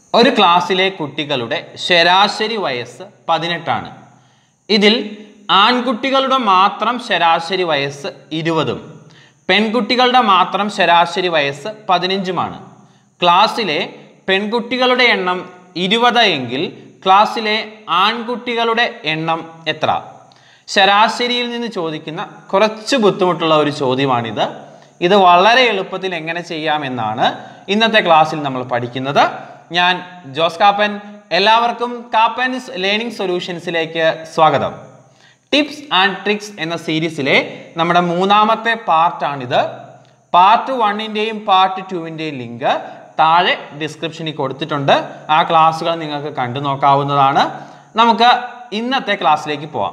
ഒരു ക്ലാസ്സിലെ കുട്ടികളുടെ ശരാശരി വയസ്സ് പതിനെട്ടാണ് ഇതിൽ ആൺകുട്ടികളുടെ മാത്രം ശരാശരി വയസ്സ് ഇരുപതും പെൺകുട്ടികളുടെ മാത്രം ശരാശരി വയസ്സ് പതിനഞ്ചുമാണ് ക്ലാസ്സിലെ പെൺകുട്ടികളുടെ എണ്ണം ഇരുപത് എങ്കിൽ ക്ലാസ്സിലെ ആൺകുട്ടികളുടെ എണ്ണം എത്ര ശരാശരിയിൽ നിന്ന് ചോദിക്കുന്ന കുറച്ച് ബുദ്ധിമുട്ടുള്ള ഒരു ചോദ്യമാണിത് ഇത് വളരെ എളുപ്പത്തിൽ എങ്ങനെ ചെയ്യാമെന്നാണ് ഇന്നത്തെ ക്ലാസ്സിൽ നമ്മൾ പഠിക്കുന്നത് ഞാൻ ജോസ് കാപ്പൻ എല്ലാവർക്കും കാപ്പൻസ് ലേണിംഗ് സൊല്യൂഷൻസിലേക്ക് സ്വാഗതം ടിപ്സ് ആൻഡ് ട്രിക്സ് എന്ന സീരീസിലെ നമ്മുടെ മൂന്നാമത്തെ പാർട്ടാണിത് പാർട്ട് വണ്ണിൻ്റെയും പാർട്ട് ടുവിൻ്റെയും ലിങ്ക് താഴെ ഡിസ്ക്രിപ്ഷനിൽ കൊടുത്തിട്ടുണ്ട് ആ ക്ലാസ്സുകൾ നിങ്ങൾക്ക് കണ്ടു നോക്കാവുന്നതാണ് നമുക്ക് ഇന്നത്തെ ക്ലാസ്സിലേക്ക് പോവാം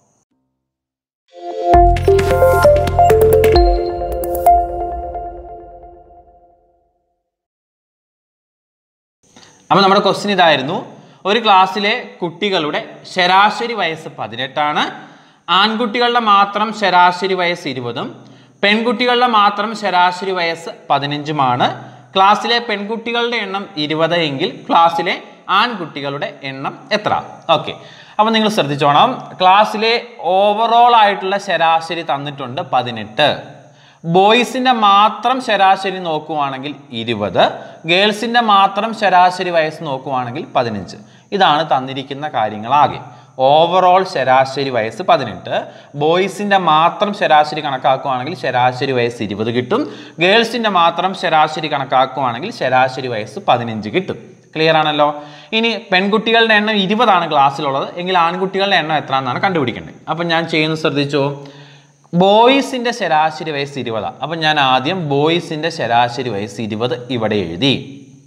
അപ്പോൾ നമ്മുടെ ക്വസ്റ്റ്യൻ ഇതായിരുന്നു ഒരു ക്ലാസ്സിലെ കുട്ടികളുടെ ശരാശരി വയസ്സ് പതിനെട്ടാണ് ആൺകുട്ടികളുടെ മാത്രം ശരാശരി വയസ്സ് ഇരുപതും പെൺകുട്ടികളുടെ മാത്രം ശരാശരി വയസ്സ് പതിനഞ്ചുമാണ് ക്ലാസ്സിലെ പെൺകുട്ടികളുടെ എണ്ണം ഇരുപത് എങ്കിൽ ക്ലാസ്സിലെ ആൺകുട്ടികളുടെ എണ്ണം എത്ര ഓക്കെ അപ്പോൾ നിങ്ങൾ ശ്രദ്ധിച്ചോണം ക്ലാസ്സിലെ ഓവറോൾ ആയിട്ടുള്ള ശരാശരി തന്നിട്ടുണ്ട് പതിനെട്ട് ബോയ്സിൻ്റെ മാത്രം ശരാശരി നോക്കുവാണെങ്കിൽ ഇരുപത് ഗേൾസിൻ്റെ മാത്രം ശരാശരി വയസ്സ് നോക്കുവാണെങ്കിൽ പതിനഞ്ച് ഇതാണ് തന്നിരിക്കുന്ന കാര്യങ്ങളാകെ ഓവറോൾ ശരാശരി വയസ്സ് പതിനെട്ട് ബോയ്സിൻ്റെ മാത്രം ശരാശരി കണക്കാക്കുകയാണെങ്കിൽ ശരാശരി വയസ്സ് ഇരുപത് കിട്ടും ഗേൾസിൻ്റെ മാത്രം ശരാശരി കണക്കാക്കുകയാണെങ്കിൽ ശരാശരി വയസ്സ് പതിനഞ്ച് കിട്ടും ക്ലിയർ ആണല്ലോ ഇനി പെൺകുട്ടികളുടെ എണ്ണം ഇരുപതാണ് ക്ലാസ്സിലുള്ളത് എങ്കിൽ ആൺകുട്ടികളുടെ എണ്ണം എത്ര എന്നാണ് കണ്ടുപിടിക്കേണ്ടത് അപ്പം ഞാൻ ചെയ്യുന്നത് ശ്രദ്ധിച്ചോ ബോയ്സിൻ്റെ ശരാശരി വയസ്സ് ഇരുപതാണ് അപ്പം ഞാൻ ആദ്യം ബോയ്സിൻ്റെ ശരാശരി വയസ്സ് ഇരുപത് ഇവിടെ എഴുതി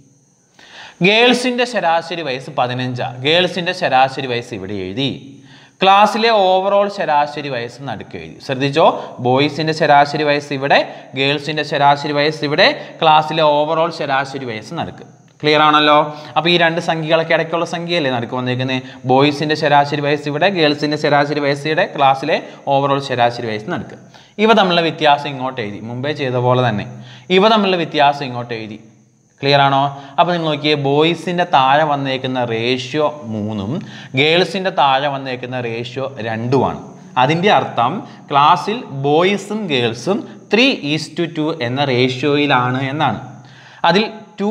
ഗേൾസിൻ്റെ ശരാശരി വയസ്സ് പതിനഞ്ചാണ് ഗേൾസിൻ്റെ ശരാശരി വയസ്സ് ഇവിടെ എഴുതി ക്ലാസ്സിലെ ഓവറോൾ ശരാശരി വയസ്സ് നടുക്ക് എഴുതി ശ്രദ്ധിച്ചോ ബോയ്സിൻ്റെ ശരാശരി വയസ്സ് ഇവിടെ ഗേൾസിൻ്റെ ശരാശരി വയസ്സ് ഇവിടെ ക്ലാസ്സിലെ ഓവറോൾ ശരാശരി വയസ്സ് നടുക്ക് ക്ലിയർ ആണല്ലോ അപ്പോൾ ഈ രണ്ട് സംഖ്യകളൊക്കെ ഇടയ്ക്കുള്ള സംഖ്യയല്ലേ നടുക്ക് വന്നേക്കുന്നത് ബോയ്സിൻ്റെ ശരാശരി വയസ്സ് ഇവിടെ ഗേൾസിൻ്റെ ശരാശരി വയസ്സ് ഇവിടെ ക്ലാസ്സിലെ ഓവറോൾ ശരാശരി വയസ്സ് നടുക്ക് ഇവ തമ്മിലുള്ള വ്യത്യാസം ഇങ്ങോട്ട് എഴുതി മുമ്പേ ചെയ്ത പോലെ തന്നെ ഇവ തമ്മിലുള്ള വ്യത്യാസം ഇങ്ങോട്ട് എഴുതി ക്ലിയർ ആണോ അപ്പോൾ നിങ്ങൾ നോക്കിയേ ബോയ്സിൻ്റെ താഴെ വന്നേക്കുന്ന റേഷ്യോ മൂന്നും ഗേൾസിൻ്റെ താഴെ വന്നേക്കുന്ന റേഷ്യോ രണ്ടുമാണ് അതിൻ്റെ അർത്ഥം ക്ലാസ്സിൽ ബോയ്സും ഗേൾസും ത്രീ ഈസ് ടു ടു എന്ന റേഷ്യോയിലാണ് എന്നാണ് അതിൽ ടു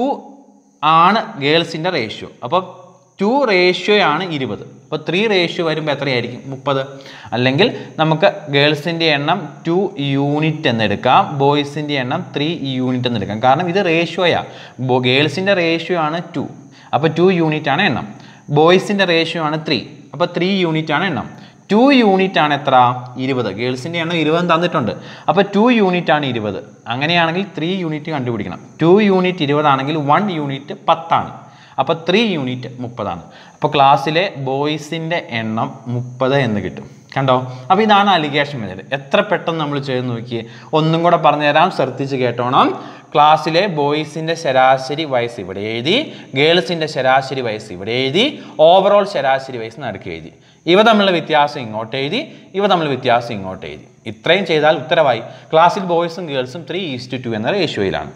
ആണ് ഗേൾസിൻ്റെ റേഷ്യോ അപ്പോൾ ടു റേഷ്യോയാണ് ഇരുപത് അപ്പോൾ ത്രീ റേഷ്യോ വരുമ്പോൾ എത്രയായിരിക്കും മുപ്പത് അല്ലെങ്കിൽ നമുക്ക് ഗേൾസിൻ്റെ എണ്ണം ടു യൂണിറ്റ് എന്നെടുക്കാം ബോയ്സിൻ്റെ എണ്ണം ത്രീ യൂണിറ്റ് എന്നെടുക്കാം കാരണം ഇത് റേഷ്യോയാണ് ബോ ഗേൾസിൻ്റെ റേഷ്യോ ആണ് ടു അപ്പോൾ ടു യൂണിറ്റ് ആണ് എണ്ണം ബോയ്സിൻ്റെ റേഷ്യോ ആണ് ത്രീ അപ്പോൾ ത്രീ യൂണിറ്റ് ആണ് എണ്ണം ടു യൂണിറ്റ് ആണ് എത്ര ഇരുപത് ഗേൾസിൻ്റെ എണ്ണം ഇരുപത് തന്നിട്ടുണ്ട് അപ്പോൾ ടു യൂണിറ്റ് ആണ് ഇരുപത് അങ്ങനെയാണെങ്കിൽ ത്രീ യൂണിറ്റ് കണ്ടുപിടിക്കണം ടു യൂണിറ്റ് ഇരുപതാണെങ്കിൽ വൺ യൂണിറ്റ് പത്താണ് അപ്പോൾ ത്രീ യൂണിറ്റ് മുപ്പതാണ് അപ്പോൾ ക്ലാസ്സിലെ ബോയ്സിൻ്റെ എണ്ണം മുപ്പത് എന്ന് കിട്ടും കണ്ടോ അപ്പോൾ ഇതാണ് അലിഗേഷൻ മെത്തേഡ് എത്ര പെട്ടെന്ന് നമ്മൾ ചെയ്ത് നോക്കിയേ ഒന്നും കൂടെ പറഞ്ഞുതരാം ശ്രദ്ധിച്ച് കേട്ടോണം ക്ലാസ്സിലെ ബോയ്സിൻ്റെ ശരാശരി വയസ്സ് ഇവിടെ എഴുതി ഗേൾസിൻ്റെ ശരാശരി വയസ്സ് ഇവിടെ എഴുതി ഓവറോൾ ശരാശരി വയസ്സ് നടുക്ക് എഴുതി ഇവ തമ്മിലുള്ള വ്യത്യാസം ഇങ്ങോട്ട് എഴുതി ഇവ തമ്മിലുള്ള വ്യത്യാസം ഇങ്ങോട്ട് എഴുതി ഇത്രയും ചെയ്താൽ ഉത്തരവായി ക്ലാസ്സിൽ ബോയ്സും ഗേൾസും ത്രീ ഈസ്റ്റ് ടു എന്ന റേഷ്യോയിലാണ്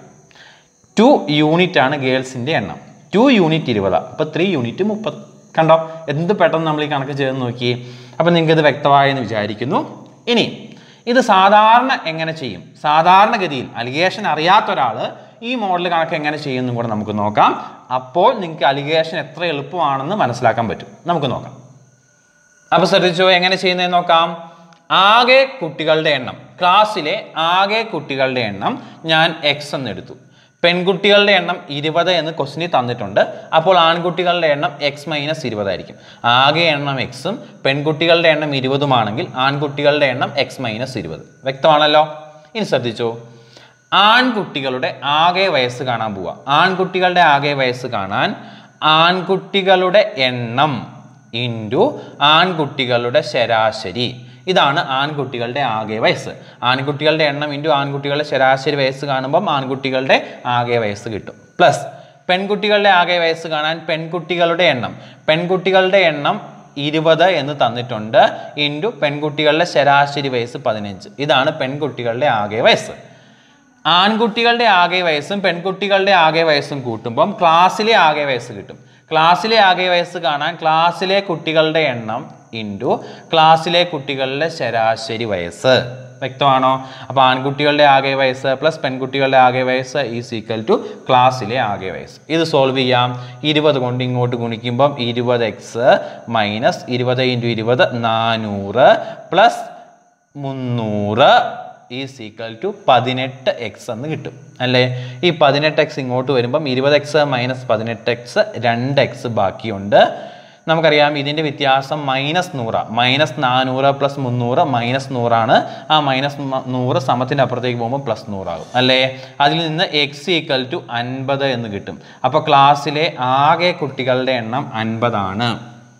ടു യൂണിറ്റ് ആണ് ഗേൾസിൻ്റെ എണ്ണം ടു യൂണിറ്റ് ഇരുപതാണ് അപ്പോൾ ത്രീ യൂണിറ്റ് മുപ്പത് കണ്ടോ എന്ത് പെട്ടെന്ന് നമ്മൾ ഈ കണക്ക് ചെയ്ത് നോക്കി അപ്പോൾ നിങ്ങൾക്ക് ഇത് വ്യക്തമായെന്ന് വിചാരിക്കുന്നു ഇനി ഇത് സാധാരണ എങ്ങനെ ചെയ്യും സാധാരണഗതിയിൽ അലിഗേഷൻ അറിയാത്ത ഒരാൾ ഈ മോഡൽ കണക്ക് എങ്ങനെ ചെയ്യുമെന്നും കൂടെ നമുക്ക് നോക്കാം അപ്പോൾ നിങ്ങൾക്ക് അലിഗേഷൻ എത്ര എളുപ്പമാണെന്ന് മനസ്സിലാക്കാൻ പറ്റും നമുക്ക് നോക്കാം അപ്പോൾ ശ്രദ്ധിച്ചോ എങ്ങനെ ചെയ്യുന്നതെന്ന് നോക്കാം ആകെ കുട്ടികളുടെ എണ്ണം ക്ലാസ്സിലെ ആകെ കുട്ടികളുടെ എണ്ണം ഞാൻ എക്സ് എന്ന് എടുത്തു പെൺകുട്ടികളുടെ എണ്ണം ഇരുപത് എന്ന് ക്വസ്റ്റിനിൽ തന്നിട്ടുണ്ട് അപ്പോൾ ആൺകുട്ടികളുടെ എണ്ണം എക്സ് മൈനസ് ഇരുപതായിരിക്കും ആകെ എണ്ണം എക്സും പെൺകുട്ടികളുടെ എണ്ണം ഇരുപതുമാണെങ്കിൽ ആൺകുട്ടികളുടെ എണ്ണം എക്സ് മൈനസ് ഇരുപത് വ്യക്തമാണല്ലോ ഇനി ശ്രദ്ധിച്ചോ ആൺകുട്ടികളുടെ ആകെ വയസ്സ് കാണാൻ പോവുക ആൺകുട്ടികളുടെ ആകെ വയസ്സ് കാണാൻ ആൺകുട്ടികളുടെ എണ്ണം ഇൻറ്റു ആൺകുട്ടികളുടെ ശരാശരി ഇതാണ് ആൺകുട്ടികളുടെ ആകെ വയസ്സ് ആൺകുട്ടികളുടെ എണ്ണം ഇൻറ്റു ആൺകുട്ടികളുടെ ശരാശരി വയസ്സ് കാണുമ്പം ആൺകുട്ടികളുടെ ആകെ വയസ്സ് കിട്ടും പ്ലസ് പെൺകുട്ടികളുടെ ആകെ വയസ്സ് കാണാൻ പെൺകുട്ടികളുടെ എണ്ണം പെൺകുട്ടികളുടെ എണ്ണം ഇരുപത് എന്ന് തന്നിട്ടുണ്ട് ഇൻറ്റു പെൺകുട്ടികളുടെ ശരാശരി വയസ്സ് പതിനഞ്ച് ഇതാണ് പെൺകുട്ടികളുടെ ആകെ വയസ്സ് ആൺകുട്ടികളുടെ ആകെ വയസ്സും പെൺകുട്ടികളുടെ ആകെ വയസ്സും കൂട്ടുമ്പം ക്ലാസ്സിലെ ആകെ വയസ്സ് കിട്ടും ക്ലാസ്സിലെ ആകെ വയസ്സ് കാണാൻ ക്ലാസ്സിലെ കുട്ടികളുടെ എണ്ണം ഇൻറ്റു ക്ലാസ്സിലെ കുട്ടികളുടെ ശരാശരി വയസ്സ് വ്യക്തമാണോ അപ്പോൾ ആൺകുട്ടികളുടെ ആകെ വയസ്സ് പ്ലസ് പെൺകുട്ടികളുടെ ആകെ വയസ്സ് ഈസ് ഈക്വൽ ടു ക്ലാസ്സിലെ ആകെ വയസ്സ് ഇത് സോൾവ് ചെയ്യാം ഇരുപത് കൊണ്ട് ഇങ്ങോട്ട് ഗുണിക്കുമ്പം ഇരുപത് എക്സ് മൈനസ് ഇരുപത് ഇൻറ്റു ഇരുപത് നാനൂറ് പ്ലസ് മുന്നൂറ് ഈസ് ഈക്വൽ ടു പതിനെട്ട് എക്സ് എന്ന് കിട്ടും അല്ലേ ഈ പതിനെട്ട് എക്സ് ഇങ്ങോട്ട് വരുമ്പം ഇരുപത് എക്സ് മൈനസ് പതിനെട്ട് എക്സ് രണ്ട് എക്സ് ബാക്കിയുണ്ട് നമുക്കറിയാം ഇതിൻ്റെ വ്യത്യാസം മൈനസ് നൂറ് മൈനസ് നാനൂറ് പ്ലസ് മുന്നൂറ് മൈനസ് നൂറാണ് ആ മൈനസ് നൂറ് സമത്തിൻ്റെ അപ്പുറത്തേക്ക് പോകുമ്പോൾ പ്ലസ് നൂറാകും അല്ലേ അതിൽ നിന്ന് എക്സ് ഈക്വൽ ടു അൻപത് എന്ന് കിട്ടും അപ്പോൾ ക്ലാസ്സിലെ ആകെ കുട്ടികളുടെ എണ്ണം അൻപതാണ്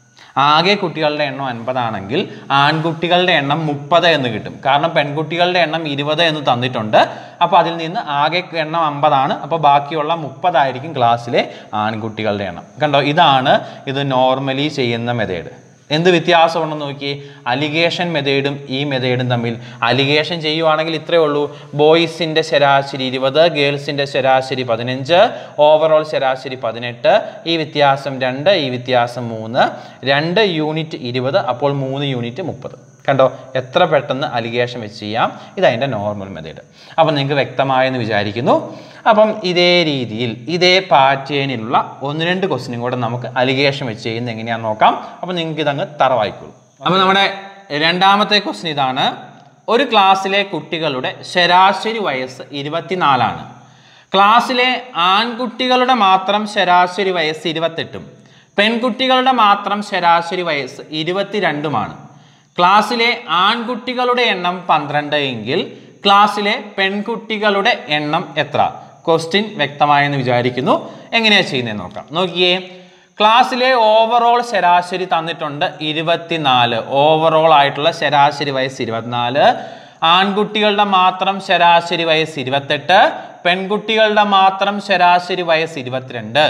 ആകെ കുട്ടികളുടെ എണ്ണം അൻപതാണെങ്കിൽ ആൺകുട്ടികളുടെ എണ്ണം മുപ്പത് എന്ന് കിട്ടും കാരണം പെൺകുട്ടികളുടെ എണ്ണം ഇരുപത് എന്ന് തന്നിട്ടുണ്ട് അപ്പോൾ അതിൽ നിന്ന് ആകെ എണ്ണം അമ്പതാണ് അപ്പോൾ ബാക്കിയുള്ള മുപ്പതായിരിക്കും ക്ലാസ്സിലെ ആൺകുട്ടികളുടെ എണ്ണം കണ്ടോ ഇതാണ് ഇത് നോർമലി ചെയ്യുന്ന മെത്തേഡ് എന്ത് വ്യത്യാസമുണ്ടെന്ന് നോക്കിയേ അലിഗേഷൻ മെത്തേഡും ഈ മെത്തേഡും തമ്മിൽ അലിഗേഷൻ ചെയ്യുവാണെങ്കിൽ ഇത്രയേ ഉള്ളൂ ബോയ്സിൻ്റെ ശരാശരി ഇരുപത് ഗേൾസിൻ്റെ ശരാശരി പതിനഞ്ച് ഓവറോൾ ശരാശരി പതിനെട്ട് ഈ വ്യത്യാസം രണ്ട് ഈ വ്യത്യാസം മൂന്ന് രണ്ട് യൂണിറ്റ് ഇരുപത് അപ്പോൾ മൂന്ന് യൂണിറ്റ് മുപ്പത് കണ്ടോ എത്ര പെട്ടെന്ന് അലിഗേഷൻ വെച്ച് ചെയ്യാം ഇതതിൻ്റെ നോർമൽ മെത്തേഡ് അപ്പം നിങ്ങൾക്ക് വ്യക്തമായെന്ന് വിചാരിക്കുന്നു അപ്പം ഇതേ രീതിയിൽ ഇതേ പാറ്റേണിലുള്ള ഒന്ന് രണ്ട് ക്വസ്റ്റിനും കൂടെ നമുക്ക് അലിഗേഷൻ വെച്ച് ചെയ്യുന്നത് എങ്ങനെയാണെന്ന് നോക്കാം അപ്പം നിങ്ങൾക്ക് ഇതങ്ങ് തറവായിക്കോളൂ അപ്പം നമ്മുടെ രണ്ടാമത്തെ ക്വസ്റ്റ്യൻ ഇതാണ് ഒരു ക്ലാസ്സിലെ കുട്ടികളുടെ ശരാശരി വയസ്സ് ഇരുപത്തിനാലാണ് ക്ലാസ്സിലെ ആൺകുട്ടികളുടെ മാത്രം ശരാശരി വയസ്സ് ഇരുപത്തെട്ടും പെൺകുട്ടികളുടെ മാത്രം ശരാശരി വയസ്സ് ഇരുപത്തിരണ്ടുമാണ് ക്ലാസ്സിലെ ആൺകുട്ടികളുടെ എണ്ണം പന്ത്രണ്ട് എങ്കിൽ ക്ലാസ്സിലെ പെൺകുട്ടികളുടെ എണ്ണം എത്ര ക്വസ്റ്റ്യൻ വ്യക്തമായെന്ന് വിചാരിക്കുന്നു എങ്ങനെയാണ് ചെയ്യുന്നത് നോക്കാം നോക്കിയേ ക്ലാസ്സിലെ ഓവറോൾ ശരാശരി തന്നിട്ടുണ്ട് ഇരുപത്തിനാല് ഓവറോൾ ആയിട്ടുള്ള ശരാശരി വയസ്സ് ഇരുപത്തിനാല് ആൺകുട്ടികളുടെ മാത്രം ശരാശരി വയസ്സ് ഇരുപത്തെട്ട് പെൺകുട്ടികളുടെ മാത്രം ശരാശരി വയസ്സ് ഇരുപത്തിരണ്ട്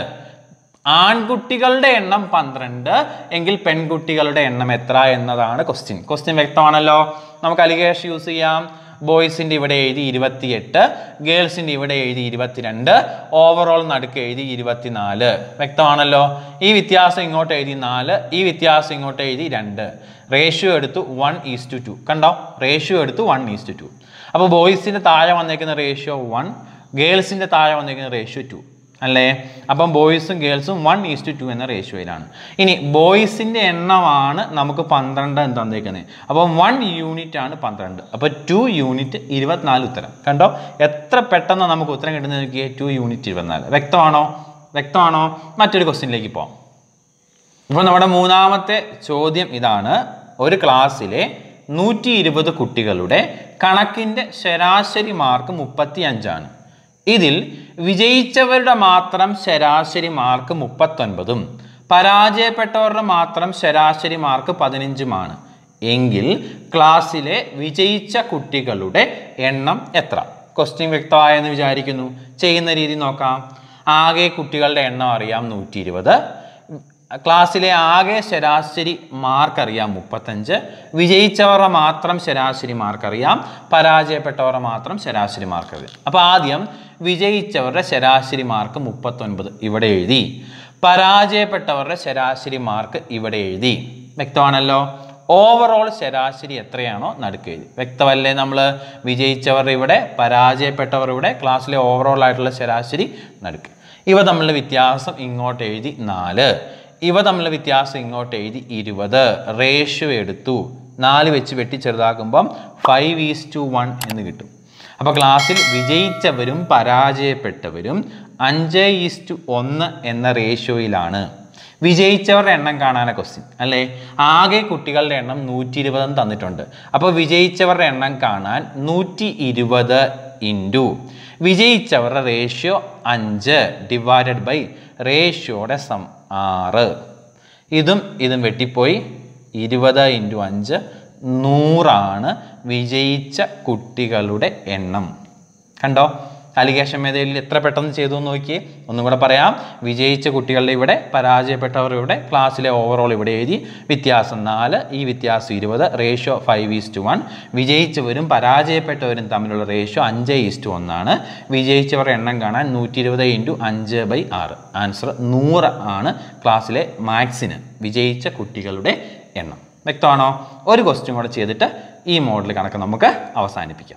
ആൺകുട്ടികളുടെ എണ്ണം പന്ത്രണ്ട് എങ്കിൽ പെൺകുട്ടികളുടെ എണ്ണം എത്ര എന്നതാണ് ക്വസ്റ്റ്യൻ ക്വസ്റ്റ്യൻ വ്യക്തമാണല്ലോ നമുക്ക് അലിഗേഷൻ യൂസ് ചെയ്യാം ബോയ്സിൻ്റെ ഇവിടെ എഴുതി ഇരുപത്തിയെട്ട് ഗേൾസിൻ്റെ ഇവിടെ എഴുതി ഇരുപത്തിരണ്ട് ഓവറോൾ നടുക്ക് എഴുതി ഇരുപത്തിനാല് വ്യക്തമാണല്ലോ ഈ വ്യത്യാസം ഇങ്ങോട്ട് എഴുതി നാല് ഈ വ്യത്യാസം ഇങ്ങോട്ട് എഴുതി രണ്ട് റേഷ്യോ എടുത്തു വൺ ഈസ് ടു ടു കണ്ടോ റേഷ്യോ എടുത്തു വൺ ഈസ് ടു ടു അപ്പോൾ ബോയ്സിൻ്റെ താഴെ വന്നേക്കുന്ന റേഷ്യോ വൺ ഗേൾസിൻ്റെ താഴെ വന്നേക്കുന്ന റേഷ്യോ ടു അല്ലേ അപ്പം ബോയ്സും ഗേൾസും വൺ ഈസ്റ്റ് ടു എന്ന റേഷ്യോയിലാണ് ഇനി ബോയ്സിൻ്റെ എണ്ണമാണ് നമുക്ക് പന്ത്രണ്ട് എന്ന് തന്നേക്കുന്നത് അപ്പം വൺ യൂണിറ്റ് ആണ് പന്ത്രണ്ട് അപ്പോൾ ടു യൂണിറ്റ് ഇരുപത്തിനാല് ഉത്തരം കണ്ടോ എത്ര പെട്ടെന്ന് നമുക്ക് ഉത്തരം കിട്ടുന്നത് നോക്കിയേ ടു യൂണിറ്റ് ഇരുപത്തിനാല് വ്യക്തമാണോ വ്യക്തമാണോ മറ്റൊരു ക്വസ്റ്റ്യനിലേക്ക് പോകാം ഇപ്പോൾ നമ്മുടെ മൂന്നാമത്തെ ചോദ്യം ഇതാണ് ഒരു ക്ലാസ്സിലെ നൂറ്റി ഇരുപത് കുട്ടികളുടെ കണക്കിൻ്റെ ശരാശരി മാർക്ക് മുപ്പത്തി അഞ്ചാണ് ഇതിൽ വിജയിച്ചവരുടെ മാത്രം ശരാശരി മാർക്ക് മുപ്പത്തൊൻപതും പരാജയപ്പെട്ടവരുടെ മാത്രം ശരാശരി മാർക്ക് പതിനഞ്ചുമാണ് എങ്കിൽ ക്ലാസ്സിലെ വിജയിച്ച കുട്ടികളുടെ എണ്ണം എത്ര ക്വസ്റ്റ്യൻ വ്യക്തമായെന്ന് വിചാരിക്കുന്നു ചെയ്യുന്ന രീതി നോക്കാം ആകെ കുട്ടികളുടെ എണ്ണം അറിയാം നൂറ്റി ഇരുപത് ക്ലാസ്സിലെ ആകെ ശരാശരി മാർക്ക് അറിയാം മുപ്പത്തഞ്ച് വിജയിച്ചവരുടെ മാത്രം ശരാശരി മാർക്ക് അറിയാം പരാജയപ്പെട്ടവരുടെ മാത്രം ശരാശരി മാർക്ക് അറിയാം അപ്പോൾ ആദ്യം വിജയിച്ചവരുടെ ശരാശരി മാർക്ക് മുപ്പത്തൊൻപത് ഇവിടെ എഴുതി പരാജയപ്പെട്ടവരുടെ ശരാശരി മാർക്ക് ഇവിടെ എഴുതി വ്യക്തമാണല്ലോ ഓവറോൾ ശരാശരി എത്രയാണോ നടുക്ക് എഴുതി വ്യക്തമല്ലേ നമ്മൾ വിജയിച്ചവർ ഇവിടെ പരാജയപ്പെട്ടവർ ഇവിടെ ക്ലാസ്സിലെ ഓവറോൾ ആയിട്ടുള്ള ശരാശരി നടുക്ക് ഇവ തമ്മിലുള്ള വ്യത്യാസം ഇങ്ങോട്ട് എഴുതി നാല് ഇവ തമ്മിലുള്ള വ്യത്യാസം ഇങ്ങോട്ട് എഴുതി ഇരുപത് റേഷ്യോ എടുത്തു നാല് വെച്ച് വെട്ടി ചെറുതാക്കുമ്പം ഫൈവ് ഈസ് ടു വൺ എന്ന് കിട്ടും അപ്പോൾ ക്ലാസ്സിൽ വിജയിച്ചവരും പരാജയപ്പെട്ടവരും അഞ്ച് ഈസ് ടു ഒന്ന് എന്ന റേഷ്യോയിലാണ് വിജയിച്ചവരുടെ എണ്ണം കാണാനാണ് ക്വസ്റ്റ്യൻ അല്ലേ ആകെ കുട്ടികളുടെ എണ്ണം നൂറ്റി ഇരുപതെന്ന് തന്നിട്ടുണ്ട് അപ്പോൾ വിജയിച്ചവരുടെ എണ്ണം കാണാൻ നൂറ്റി ഇരുപത് ഇൻറ്റു വിജയിച്ചവരുടെ റേഷ്യോ അഞ്ച് ഡിവൈഡഡ് ബൈ റേഷ്യോയുടെ സം ആറ് ഇതും ഇതും വെട്ടിപ്പോയി ഇരുപത് ഇൻറ്റു അഞ്ച് നൂറാണ് വിജയിച്ച കുട്ടികളുടെ എണ്ണം കണ്ടോ അലിഗേഷൻ മെത്തേഡിൽ എത്ര പെട്ടെന്ന് ചെയ്തു എന്ന് നോക്കിയേ ഒന്നും കൂടെ പറയാം വിജയിച്ച കുട്ടികളുടെ ഇവിടെ പരാജയപ്പെട്ടവർ ഇവിടെ ക്ലാസ്സിലെ ഓവറോൾ ഇവിടെ എഴുതി വ്യത്യാസം നാല് ഈ വ്യത്യാസം ഇരുപത് ratio five is to one വിജയിച്ചവരും പരാജയപ്പെട്ടവരും തമ്മിലുള്ള റേഷ്യോ അഞ്ച് ഈസ് ടു ഒന്നാണ് വിജയിച്ചവരുടെ എണ്ണം കാണാൻ നൂറ്റി ഇരുപത് ഇൻറ്റു അഞ്ച് ബൈ ആറ് ആൻസർ നൂറ് ആണ് ക്ലാസ്സിലെ മാത്സിന് വിജയിച്ച കുട്ടികളുടെ എണ്ണം വ്യക്തമാണോ ഒരു ക്വസ്റ്റ്യൻ കൂടെ ചെയ്തിട്ട് ഈ മോഡൽ കണക്ക് നമുക്ക് അവസാനിപ്പിക്കാം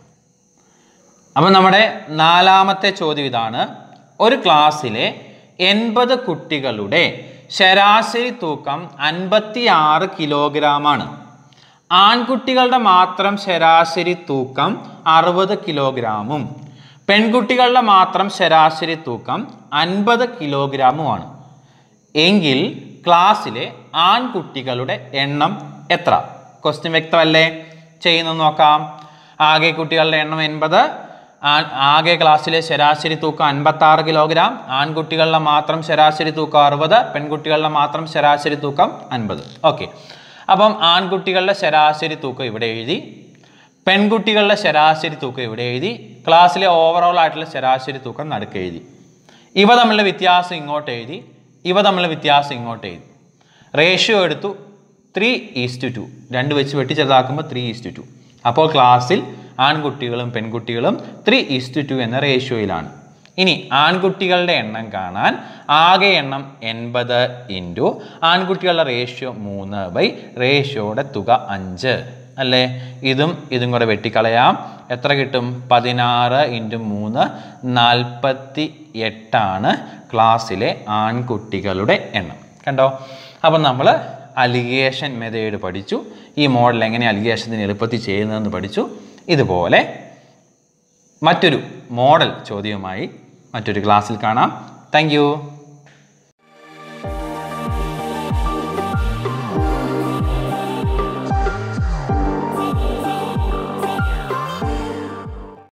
അപ്പം നമ്മുടെ നാലാമത്തെ ചോദ്യം ഇതാണ് ഒരു ക്ലാസ്സിലെ എൺപത് കുട്ടികളുടെ ശരാശരി തൂക്കം അൻപത്തി ആറ് കിലോഗ്രാമാണ് ആൺകുട്ടികളുടെ മാത്രം ശരാശരി തൂക്കം അറുപത് കിലോഗ്രാമും പെൺകുട്ടികളുടെ മാത്രം ശരാശരി തൂക്കം അൻപത് കിലോഗ്രാമുമാണ് എങ്കിൽ ക്ലാസ്സിലെ ആൺകുട്ടികളുടെ എണ്ണം എത്ര ക്വസ്റ്റ്യൻ വ്യക്തമല്ലേ ചെയ്യുന്നു നോക്കാം ആകെ കുട്ടികളുടെ എണ്ണം എൺപത് ആ- ആകെ ക്ലാസ്സിലെ ശരാശരി തൂക്കം അൻപത്തി ആറ് കിലോഗ്രാം ആൺകുട്ടികളുടെ മാത്രം ശരാശരി തൂക്കം അറുപത് പെൺകുട്ടികളുടെ മാത്രം ശരാശരി തൂക്കം അൻപത് ഓക്കെ അപ്പം ആൺകുട്ടികളുടെ ശരാശരി തൂക്കം ഇവിടെ എഴുതി പെൺകുട്ടികളുടെ ശരാശരി തൂക്കം ഇവിടെ എഴുതി ക്ലാസ്സിലെ ഓവറോൾ ആയിട്ടുള്ള ശരാശരി തൂക്കം നടുക്ക് എഴുതി ഇവ തമ്മിലുള്ള വ്യത്യാസം ഇങ്ങോട്ട് എഴുതി ഇവ തമ്മിലുള്ള വ്യത്യാസം ഇങ്ങോട്ട് എഴുതി റേഷ്യോ എടുത്തു ത്രീ ഈസ്റ്റ് ടു രണ്ട് വെച്ച് വെട്ടി ചെറുതാക്കുമ്പോൾ ത്രീ ഈസ്റ്റ് ടു അപ്പോൾ ക്ലാസ്സിൽ ആൺകുട്ടികളും പെൺകുട്ടികളും ത്രീ ഈസ്റ്റ് ടു എന്ന റേഷ്യോയിലാണ് ഇനി ആൺകുട്ടികളുടെ എണ്ണം കാണാൻ ആകെ എണ്ണം എൺപത് ഇൻറ്റു ആൺകുട്ടികളുടെ റേഷ്യോ മൂന്ന് ബൈ റേഷ്യോയുടെ തുക അഞ്ച് അല്ലേ ഇതും ഇതും കൂടെ വെട്ടിക്കളയാം എത്ര കിട്ടും പതിനാറ് ഇൻറ്റു മൂന്ന് നാൽപ്പത്തി എട്ടാണ് ക്ലാസ്സിലെ ആൺകുട്ടികളുടെ എണ്ണം കണ്ടോ അപ്പം നമ്മൾ അലിഗേഷൻ മെത്തേഡ് പഠിച്ചു ഈ മോഡൽ എങ്ങനെ അലിഗേഷത്തിന് എളുപ്പത്തിൽ ചെയ്യുന്നതെന്ന് പഠിച്ചു ഇതുപോലെ മറ്റൊരു മോഡൽ ചോദ്യവുമായി മറ്റൊരു ക്ലാസ്സിൽ കാണാം താങ്ക്